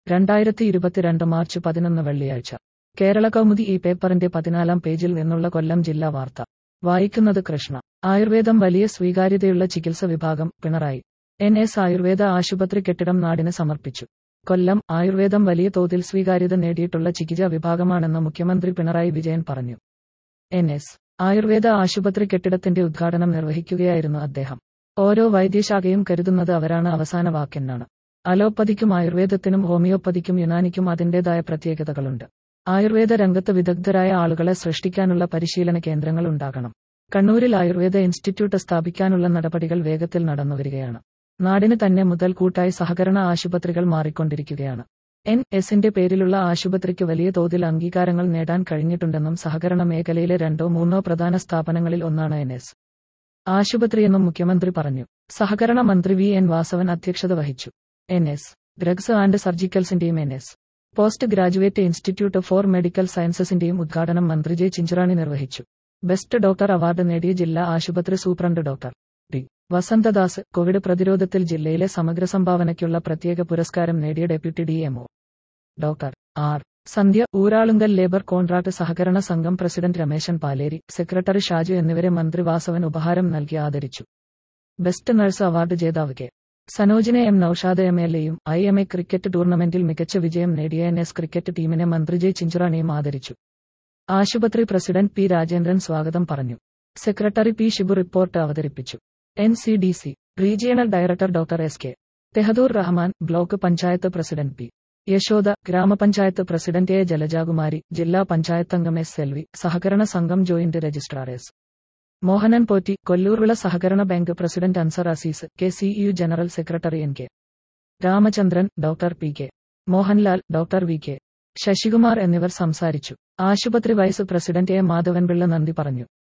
രണ്ടായിരത്തി ഇരുപത്തിരണ്ട് മാർച്ച് പതിനൊന്ന് വെള്ളിയാഴ്ച കേരള കൗമുദി ഈ പേപ്പറിന്റെ പതിനാലാം പേജിൽ നിന്നുള്ള കൊല്ലം ജില്ലാ വാർത്ത വായിക്കുന്നത് കൃഷ്ണ ആയുർവേദം വലിയ സ്വീകാര്യതയുള്ള ചികിത്സ വിഭാഗം പിണറായി എൻ എസ് ആയുർവേദ ആശുപത്രി കെട്ടിടം നാടിന് സമർപ്പിച്ചു കൊല്ലം ആയുർവേദം വലിയ തോതിൽ സ്വീകാര്യത നേടിയിട്ടുള്ള ചികിത്സാ വിഭാഗമാണെന്ന് മുഖ്യമന്ത്രി പിണറായി വിജയൻ പറഞ്ഞു എൻ എസ് ആയുർവേദ ആശുപത്രി കെട്ടിടത്തിന്റെ ഉദ്ഘാടനം നിർവഹിക്കുകയായിരുന്നു അദ്ദേഹം ഓരോ വൈദ്യശാഖയും കരുതുന്നത് അവരാണ് അവസാന വാക്കെന്നാണ് അലോപ്പതിക്കും ആയുർവേദത്തിനും ഹോമിയോപ്പതിക്കും യുനാനിക്കും അതിന്റേതായ പ്രത്യേകതകളുണ്ട് ആയുർവേദ രംഗത്ത് വിദഗ്ധരായ ആളുകളെ സൃഷ്ടിക്കാനുള്ള പരിശീലന കേന്ദ്രങ്ങൾ ഉണ്ടാകണം കണ്ണൂരിൽ ആയുർവേദ ഇൻസ്റ്റിറ്റ്യൂട്ട് സ്ഥാപിക്കാനുള്ള നടപടികൾ വേഗത്തിൽ നടന്നുവരികയാണ് നാടിന് തന്നെ മുതൽ കൂട്ടായി സഹകരണ ആശുപത്രികൾ മാറിക്കൊണ്ടിരിക്കുകയാണ് എൻ എസിന്റെ പേരിലുള്ള ആശുപത്രിക്ക് വലിയ തോതിൽ അംഗീകാരങ്ങൾ നേടാൻ കഴിഞ്ഞിട്ടുണ്ടെന്നും സഹകരണ മേഖലയിലെ രണ്ടോ മൂന്നോ പ്രധാന സ്ഥാപനങ്ങളിൽ ഒന്നാണ് എൻ എസ് ആശുപത്രിയെന്നും മുഖ്യമന്ത്രി പറഞ്ഞു സഹകരണ മന്ത്രി വി എൻ വാസവൻ അധ്യക്ഷത വഹിച്ചു എൻ എസ് ഡ്രഗ്സ് ആൻഡ് സർജിക്കൽസിന്റെയും N S post graduate institute for medical സയൻസസിന്റെയും ഉദ്ഘാടനം മന്ത്രി ജെ ചിഞ്ചുറാണി നിർവഹിച്ചു ബെസ്റ്റ് ഡോക്ടർ അവാർഡ് നേടിയ ജില്ലാ ആശുപത്രി superintendent doctor T Vasanthadas Covid പ്രതിരോധത്തിൽ ജില്ലയിലെ സമഗ്ര സംഭാവനയ്ക്കുള്ള പ്രത്യേക പുരസ്കാരം നേടിയ deputy DMO doctor R Sandhya Uralungal labour contract സഹകരണ സംഘം പ്രസിഡന്റ് രമേശൻ പാലേരി സെക്രട്ടറി ഷാജു എന്നിവരെ മന്ത്രി വാസവൻ ഉപഹാരം നൽകി ആദരിച്ചു ബെസ്റ്റ് നഴ്സ് അവാർഡ് ജേതാവ് കെ സനോജിനെ എം നൌഷാദ് എം എൽ എയും ഐ എം എ ക്രിക്കറ്റ് ടൂർണമെന്റിൽ മികച്ച വിജയം നേടിയ എൻ എസ് ക്രിക്കറ്റ് ടീമിനെ മന്ത്രി ജെ ചിഞ്ചുറാണിയും ആദരിച്ചു ആശുപത്രി പ്രസിഡന്റ് പി രാജേന്ദ്രൻ സ്വാഗതം പറഞ്ഞു സെക്രട്ടറി പി ഷിബു റിപ്പോർട്ട് അവതരിപ്പിച്ചു N C D C regional director doctor S K Tehadoor Rahman block panchayat president P Yashoda ഗ്രാമപഞ്ചായത്ത് പ്രസിഡന്റ് എ ജലജാകുമാരി ജില്ലാ പഞ്ചായത്ത് അംഗം എസ് സെൽവി സഹകരണ സംഘം joint registrar S Mohanan Potti Kollurvila സഹകരണ bank president Ansar Azeez K C U general secretary N K Ramachandran doctor P K Mohanlal doctor V K Sasikumar എന്നിവർ സംസാരിച്ചു ആശുപത്രി vice president A Madhavan Pillai നന്ദി പറഞ്ഞു